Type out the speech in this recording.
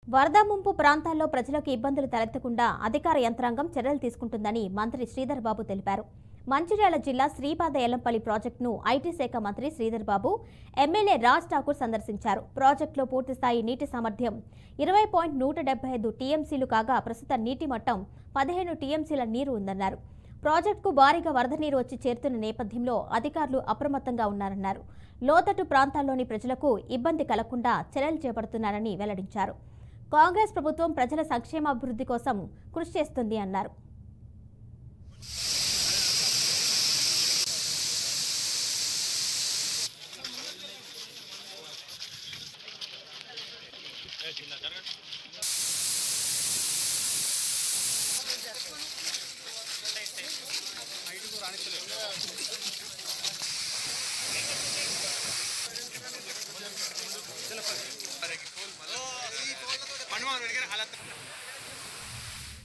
వరద ముంపు ప్రాంతాల్లో ప్రజలకు ఇబ్బందులు తలెత్తకుండా అధికార యంత్రాంగం చర్యలు తీసుకుంటుందని మంత్రి శ్రీధర్ బాబు తెలిపారు మంచిర్యాల జిల్లా శ్రీపాద ఎల్లంపల్లి ప్రాజెక్టును ఐటీ శాఖ మంత్రి శ్రీధర్ బాబు ఎమ్మెల్యే రాజ్ ఠాకూర్ సందర్శించారు ప్రాజెక్టులో పూర్తిస్థాయి నీటి సామర్థ్యం ఇరవై పాయింట్ నూట డెబ్బై ఐదు టీఎంసీలు కాగా ప్రస్తుత నీటి మట్టం పదిహేను టీఎంసీల నీరు ఉందన్నారు ప్రాజెక్టుకు భారీగా వరద నీరు వచ్చి చేరుతున్న నేపథ్యంలో అధికారులు అప్రమత్తంగా ఉన్నారన్నారు లోతట్టు ప్రాంతాల్లోని ప్రజలకు ఇబ్బంది కలగకుండా చర్యలు చేపడుతున్నారని వెల్లడించారు కాంగ్రెస్ ప్రభుత్వం ప్రజల సంక్షేమాభివృద్ధి కోసం కృషి చేస్తుంది అన్నారు हनुमान